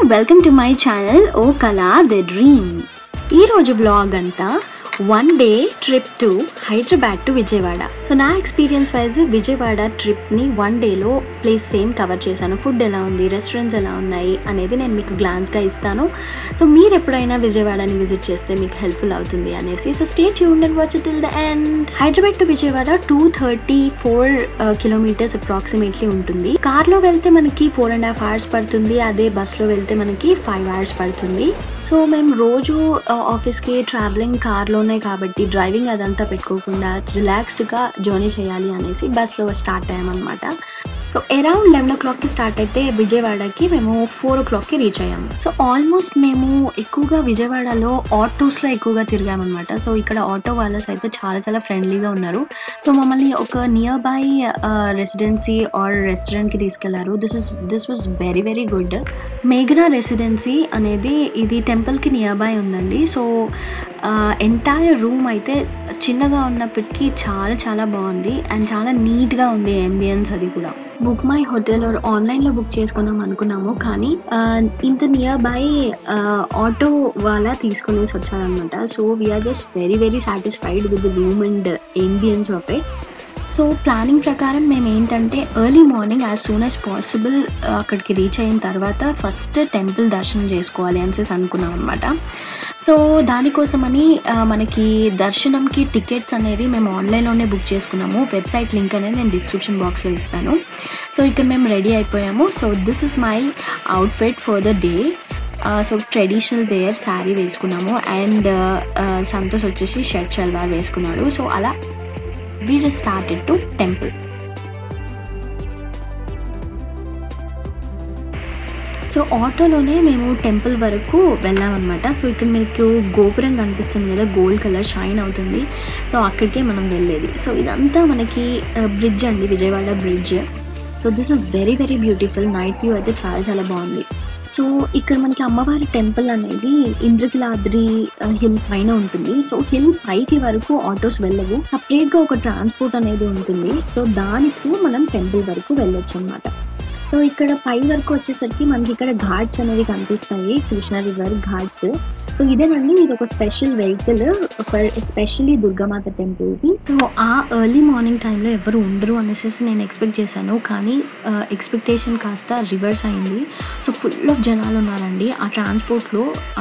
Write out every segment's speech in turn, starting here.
welcome to my channel oh Kala the dream ఈరోజు vlog అంతా one day trip to Hyderabad to Vijayawada so నా experience wise Vijayawada ట్రిప్ని one డేలో place same cover చేశాను food ఎలా ఉంది రెస్టారెంట్స్ ఎలా ఉన్నాయి అనేది నేను మీకు గ్లాన్స్గా ఇస్తాను సో మీరు ఎప్పుడైనా విజయవాడని విజిట్ చేస్తే మీకు హెల్ప్ఫుల్ అవుతుంది అనేసి so stay tune and watch till the end Hyderabad to Vijayawada two thirty four kilometers approximately ఉంటుంది కార్లో వెళ్తే మనకి ఫోర్ అండ్ హాఫ్ అవర్స్ పడుతుంది అదే బస్లో వెళ్తే మనకి ఫైవ్ అవర్స్ పడుతుంది సో మేము రోజు ఆఫీస్కి ట్రావెలింగ్ కార్లోనే కాబట్టి డ్రైవింగ్ అదంతా పెట్టుకోకుండా రిలాక్స్డ్గా జర్నీ చేయాలి అనేసి బస్లో స్టార్ట్ అయ్యామన్నమాట సో అరౌండ్ లెవెన్ ఓ క్లాక్కి స్టార్ట్ అయితే విజయవాడకి మేము ఫోర్ ఓ క్లాక్కి రీచ్ అయ్యాము సో ఆల్మోస్ట్ మేము ఎక్కువగా విజయవాడలో ఆటోస్లో ఎక్కువగా తిరిగామన్నమాట సో ఇక్కడ ఆటో వాళ్ళస్ అయితే చాలా చాలా ఫ్రెండ్లీగా ఉన్నారు సో మమ్మల్ని ఒక నియర్ బై రెసిడెన్సీ ఆర్ రెస్టారెంట్కి తీసుకెళ్లారు this is this was very very good మేఘనా రెసిడెన్సీ అనేది ఇది టెంపుల్కి నియర్ బై ఉందండి సో ఎంటైర్ రూమ్ అయితే చిన్నగా ఉన్నప్పటికీ చాలా చాలా బాగుంది అండ్ చాలా నీట్గా ఉంది ఎంబియన్స్ అది కూడా బుక్ మై హోటల్ ఆర్ ఆన్లైన్లో బుక్ చేసుకుందాం అనుకున్నాము కానీ ఇంత నియర్ బై ఆటో వాళ్ళ తీసుకునేసి వచ్చారనమాట so we are just very very satisfied with the room and ambience of it so planning ప్రకారం మేము ఏంటంటే early morning as soon as possible అక్కడికి రీచ్ అయిన తర్వాత ఫస్ట్ టెంపుల్ దర్శనం చేసుకోవాలి అనేసి అనుకున్నాం అనమాట సో దానికోసమని మనకి దర్శనంకి టికెట్స్ అనేవి మేము ఆన్లైన్లోనే బుక్ చేసుకున్నాము వెబ్సైట్ లింక్ అనేది నేను డిస్క్రిప్షన్ బాక్స్లో ఇస్తాను సో ఇక్కడ మేము రెడీ అయిపోయాము so this is my outfit for the day so traditional wear sari వేసుకున్నాము అండ్ సంతోష్ వచ్చేసి షర్ట్ షల్వార్ వేసుకున్నాడు సో అలా we just started to temple so ఆటోలోనే మేము టెంపుల్ వరకు వెళ్ళామన్నమాట సో ఇక్కడ మీకు గోపురం కనిపిస్తుంది కదా గోల్డ్ కలర్ షైన్ అవుతుంది సో అక్కడికే మనం వెళ్ళేది సో ఇదంతా మనకి బ్రిడ్జ్ అండి Vijayawada bridge so this is very very beautiful night view అయితే చాలా చాలా బాగుంది సో ఇక్కడ మనకి అమ్మవారి టెంపుల్ అనేది ఇంద్రకిలాద్రి హిల్ పైన ఉంటుంది సో హిల్ పైకి వరకు ఆటోస్ వెళ్ళవు సపరేట్గా ఒక ట్రాన్స్పోర్ట్ అనేది ఉంటుంది సో దానికి మనం టెంపుల్ వరకు వెళ్ళొచ్చు అనమాట సో ఇక్కడ పై వరకు వచ్చేసరికి మనకి ఇక్కడ ఘాట్స్ అనేవి కనిపిస్తాయి కృష్ణా రివర్ ఘాట్స్ సో ఇదేనండి ఇది ఒక special vehicle for especially Durgamata టెంపుల్కి సో ఆ ఎర్లీ మార్నింగ్ టైంలో ఎవరు ఉండరు అనేసి నేను ఎక్స్పెక్ట్ చేశాను కానీ ఎక్స్పెక్టేషన్ కాస్త రివర్స్ అయింది సో ఫుల్ ఆఫ్ జనాలు ఉన్నారండి ఆ ట్రాన్స్పోర్ట్లో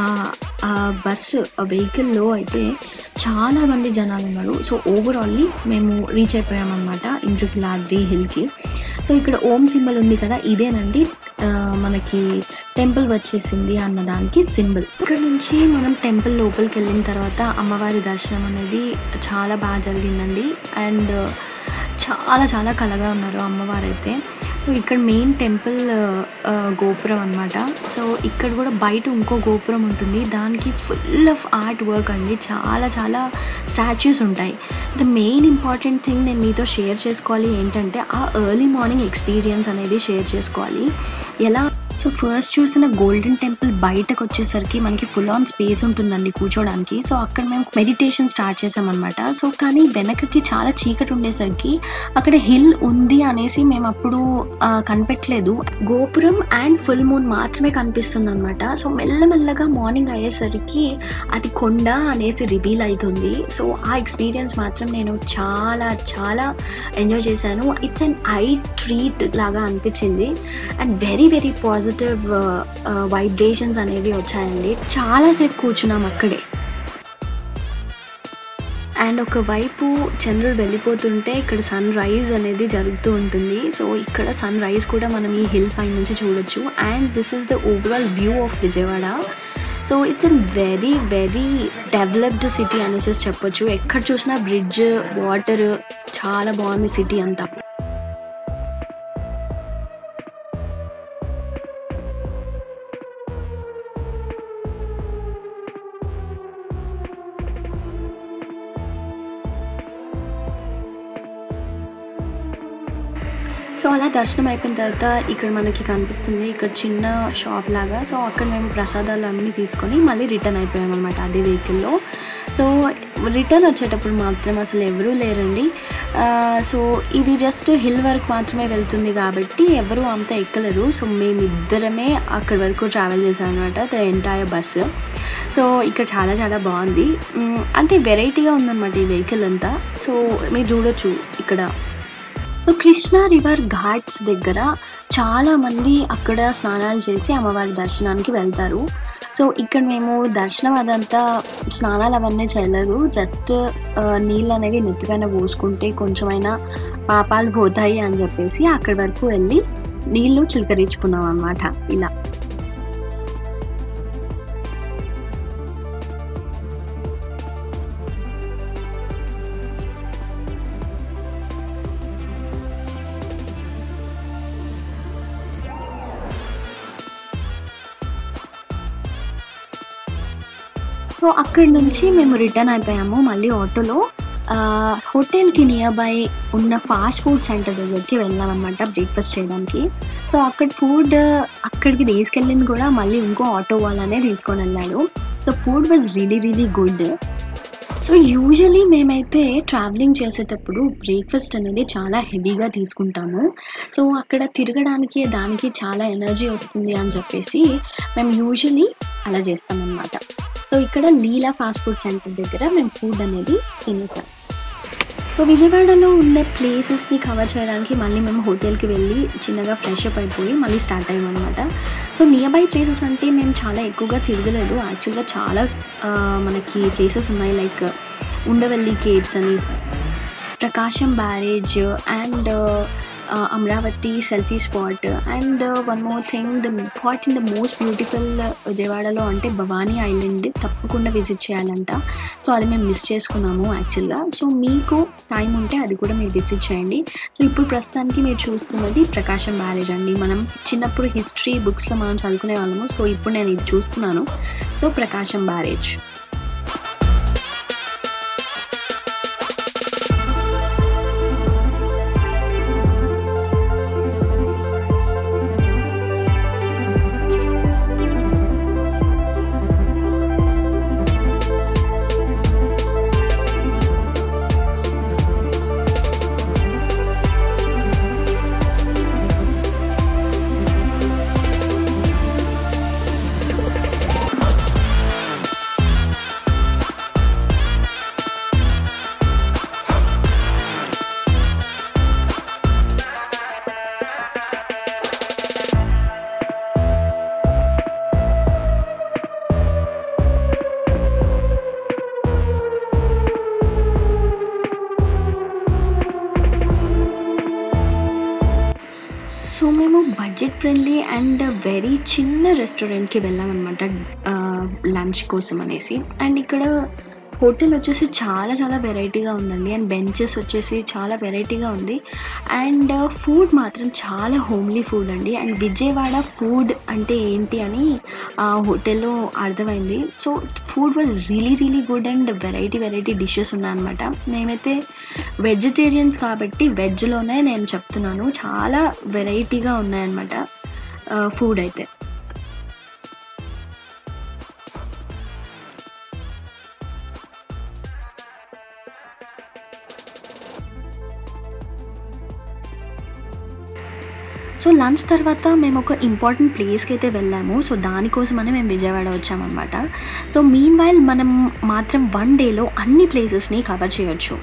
ఆ బస్ వెహికల్లో అయితే చాలా మంది జనాలు ఉన్నారు సో ఓవరాల్లీ మేము రీచ్ అయిపోయామన్నమాట ఇంద్రకిలాద్రి హిల్కి సో ఇక్కడ ఓం సింబల్ ఉంది కదా ఇదేనండి మనకి టెంపుల్ వచ్చేసింది అన్న దానికి సింబల్ ఇక్కడ నుంచి మనం టెంపుల్ లోపలికి వెళ్ళిన తర్వాత అమ్మవారి దర్శనం అనేది చాలా బాగా జరిగిందండి అండ్ చాలా చాలా కలగా ఉన్నారు అమ్మవారు అయితే సో ఇక్కడ మెయిన్ టెంపుల్ గోపురం అనమాట సో ఇక్కడ కూడా బయట ఇంకో గోపురం ఉంటుంది దానికి ఫుల్ ఆఫ్ ఆర్ట్ వర్క్ అండి చాలా చాలా స్టాచ్యూస్ ఉంటాయి ద మెయిన్ ఇంపార్టెంట్ థింగ్ నేను మీతో షేర్ చేసుకోవాలి ఏంటంటే ఆ ఎర్లీ మార్నింగ్ ఎక్స్పీరియన్స్ అనేది షేర్ చేసుకోవాలి ఎలా సో ఫస్ట్ చూసిన గోల్డెన్ టెంపుల్ బయటకు వచ్చేసరికి మనకి ఫుల్ ఆన్ స్పేస్ ఉంటుందండి కూర్చోడానికి సో అక్కడ మేము మెడిటేషన్ స్టార్ట్ చేసామన్నమాట సో కానీ వెనకకి చాలా చీకటి ఉండేసరికి అక్కడ హిల్ ఉంది అనేసి మేము అప్పుడు కనిపెట్టలేదు గోపురం అండ్ ఫుల్ మూన్ మాత్రమే కనిపిస్తుంది అనమాట సో మెల్లమెల్లగా మార్నింగ్ అయ్యేసరికి అది కొండ అనేసి రివీల్ అవుతుంది సో ఆ ఎక్స్పీరియన్స్ మాత్రం నేను చాలా చాలా ఎంజాయ్ చేశాను ఇట్స్ అన్ ఐ ట్రీట్ లాగా అనిపించింది and very very positive vibrations అనేవి వచ్చాయండి చాలాసేపు కూర్చున్నాం అక్కడే అండ్ ఒకవైపు చంద్రుడు వెళ్ళిపోతుంటే ఇక్కడ సన్ రైజ్ అనేది జరుగుతూ ఉంటుంది సో ఇక్కడ సన్ రైజ్ కూడా మనం ఈ హిల్ పై నుంచి చూడొచ్చు and this is the overall view of Vijayawada so it's an very very developed city అనేసి చెప్పొచ్చు ఎక్కడ చూసినా బ్రిడ్జ్ వాటర్ చాలా బాగుంది సిటీ అంతా సో అలా దర్శనం అయిపోయిన తర్వాత ఇక్కడ మనకి కనిపిస్తుంది ఇక్కడ చిన్న షాప్ లాగా సో అక్కడ మేము ప్రసాదాలు అన్నీ తీసుకొని మళ్ళీ రిటర్న్ అయిపోయాం అనమాట అదే వెహికల్లో సో రిటర్న్ వచ్చేటప్పుడు మాత్రం అసలు ఎవరూ లేరండి సో ఇది జస్ట్ హిల్ వరకు మాత్రమే వెళ్తుంది కాబట్టి ఎవరు అంత ఎక్కలేరు సో మేమిద్దరమే అక్కడి వరకు ట్రావెల్ చేసాం అనమాట ద ఎంటైర్ బస్సు సో ఇక్కడ చాలా చాలా బాగుంది మ్, అంటే వెరైటీగా ఉందన్నమాట ఈ వెహికల్ అంతా సో మీరు చూడొచ్చు ఇక్కడ సో కృష్ణా రివర్ ఘాట్స్ దగ్గర చాలా మంది అక్కడ స్నానాలు చేసి అమ్మవారి దర్శనానికి వెళ్తారు సో ఇక్కడ మేము దర్శనం అదంతా స్నానాలు అవన్నీ చేయలేదు జస్ట్ నీళ్ళు అనేవి నెత్తిపైన పోసుకుంటే కొంచెమైనా పాపాలు పోతాయి అని చెప్పేసి అక్కడి వరకు వెళ్ళి నీళ్లు చిలకరించుకున్నాం అనమాట ఇలా సో అక్కడి నుంచి మేము రిటర్న్ అయిపోయాము మళ్ళీ ఆటోలో ఆ, హోటల్కి నియర్ బై ఉన్న ఫాస్ట్ ఫుడ్ సెంటర్ దగ్గరికి వెళ్ళాం అనమాట బ్రేక్ఫాస్ట్ చేయడానికి సో అక్కడ ఫుడ్ అక్కడికి తీసుకెళ్ళింది కూడా మళ్ళీ ఇంకో ఆటో వాళ్ళనే తీసుకొని వెళ్ళాడు so food was really really good so usually మేమైతే ట్రావెలింగ్ చేసేటప్పుడు బ్రేక్ఫాస్ట్ అనేది చాలా హెవీగా తీసుకుంటాము సో అక్కడ తిరగడానికి దానికి చాలా ఎనర్జీ వస్తుంది అని చెప్పేసి మేము యూజువలీ అలా చేస్తామన్నమాట సో ఇక్కడ లీలా ఫాస్ట్ ఫుడ్ సెంటర్ దగ్గర మేము ఫుడ్ అనేది తినేసాం సో విజయవాడలో ఉన్న ప్లేసెస్ని కవర్ చేయడానికి మళ్ళీ మేము హోటల్కి వెళ్ళి చిన్నగా ఫ్రెష్ అప్ అయిపోయి మళ్ళీ స్టార్ట్ అయ్యామన్నమాట సో నియర్ బై ప్లేసెస్ అంటే మేము చాలా ఎక్కువగా తిరగలేదు యాక్చువల్గా చాలా ఆ, మనకి ప్లేసెస్ ఉన్నాయి లైక్ ఉండవల్లి కేవ్స్ అని Prakasam barrage and Amaravati selfie spot and one more thing the important the most beautiful విజయవాడలో అంటే భవానీ ఐలాండ్ తప్పకుండా విజిట్ చేయాలంట సో అది మేము మిస్ చేసుకున్నాము యాక్చువల్గా సో మీకు టైం ఉంటే అది కూడా మీరు విజిట్ చేయండి సో ఇప్పుడు ప్రస్తుతానికి మీరు చూస్తున్నది ప్రకాశం బ్యారేజ్ అండి మనం చిన్నప్పుడు హిస్టరీ బుక్స్లో మనం చదువుకునే వాళ్ళము సో ఇప్పుడు నేను ఇది చూస్తున్నాను సో ప్రకాశం బ్యారేజ్ సో మేము బడ్జెట్ ఫ్రెండ్లీ అండ్ వెరీ చిన్న రెస్టారెంట్కి వెళ్ళామన్నమాట లంచ్ కోసం అనేసి అండ్ ఇక్కడ హోటల్ వచ్చేసి చాలా చాలా వెరైటీగా ఉందండి అండ్ బెంచెస్ వచ్చేసి చాలా వెరైటీగా ఉంది అండ్ ఫుడ్ మాత్రం చాలా హోమ్లీ ఫుడ్ అండి అండ్ విజయవాడ ఫుడ్ అంటే ఏంటి అని ఆ హోటల్లో అర్థమైంది so food was really really good and variety variety dishes ఉన్నాయన్నమాట మేమైతే వెజిటేరియన్స్ కాబట్టి వెజ్లోనే నేను చెప్తున్నాను చాలా వెరైటీగా ఉన్నాయన్నమాట ఫుడ్ అయితే సో లంచ్ తర్వాత మేము ఒక ఇంపార్టెంట్ ప్లేస్కి అయితే వెళ్ళాము సో దానికోసమనే మేము విజయవాడ వచ్చామన్నమాట సో మీన్ వైల్ మనం మాత్రం వన్ డేలో అన్ని ప్లేసెస్ని కవర్ చేయొచ్చు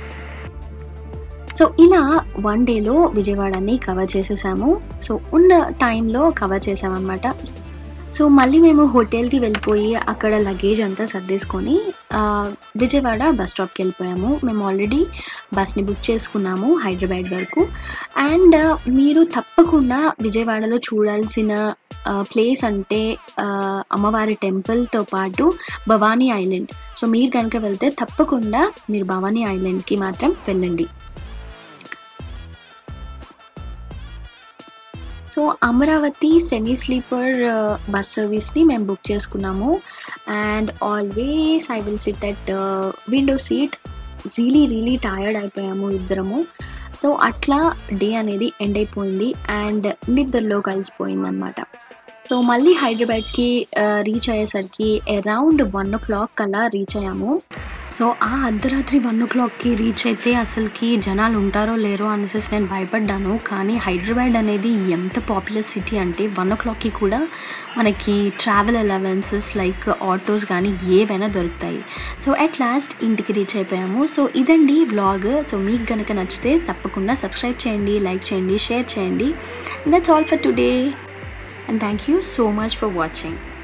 సో ఇలా వన్ డేలో విజయవాడని కవర్ చేసేసాము సో ఉన్న టైంలో కవర్ చేసామన్నమాట సో మళ్ళీ మేము హోటల్కి వెళ్ళిపోయి అక్కడ లగేజ్ అంతా సర్దేసుకొని ఆ, విజయవాడ బస్ స్టాప్కి వెళ్ళిపోయాము మేము ఆల్రెడీ బస్ని బుక్ చేసుకున్నాము హైదరాబాద్ వరకు అండ్ మీరు తప్పకుండా విజయవాడలో చూడాల్సిన ప్లేస్ అంటే ఆ, అమ్మవారి టెంపుల్తో పాటు భవానీ ఐలాండ్ సో మీరు కనుక వెళ్తే తప్పకుండా మీరు భవానీ ఐలాండ్కి మాత్రం వెళ్ళండి so Amaravati semi sleeper bus సర్వీస్ని మేము బుక్ చేసుకున్నాము and always I will sit at window seat really really tired అయిపోయాము ఇద్దరము సో అట్లా డే అనేది ఎండ్ అయిపోయింది అండ్ నిద్రలో కలిసిపోయింది అనమాట సో మళ్ళీ హైదరాబాద్కి రీచ్ అయ్యేసరికి అరౌండ్ వన్ ఓ క్లాక్ కల్లా రీచ్ అయ్యాము సో ఆ అర్ధరాత్రి వన్ ఓ క్లాక్కి రీచ్ అయితే అసలుకి జనాలు ఉంటారో లేరో అనేసి నేను భయపడ్డాను కానీ హైదరాబాద్ అనేది ఎంత పాపులర్ సిటీ అంటే వన్ ఓ క్లాక్కి కూడా మనకి ట్రావెల్ అలవెన్సెస్ లైక్ ఆటోస్ కానీ ఏవైనా దొరుకుతాయి సో అట్ లాస్ట్ ఇంటికి రీచ్ అయిపోయాము సో ఇదండి వ్లాగ్ సో మీకు కనుక నచ్చితే తప్పకుండా సబ్స్క్రైబ్ చేయండి లైక్ చేయండి షేర్ చేయండి that's all for today and thank you so much for watching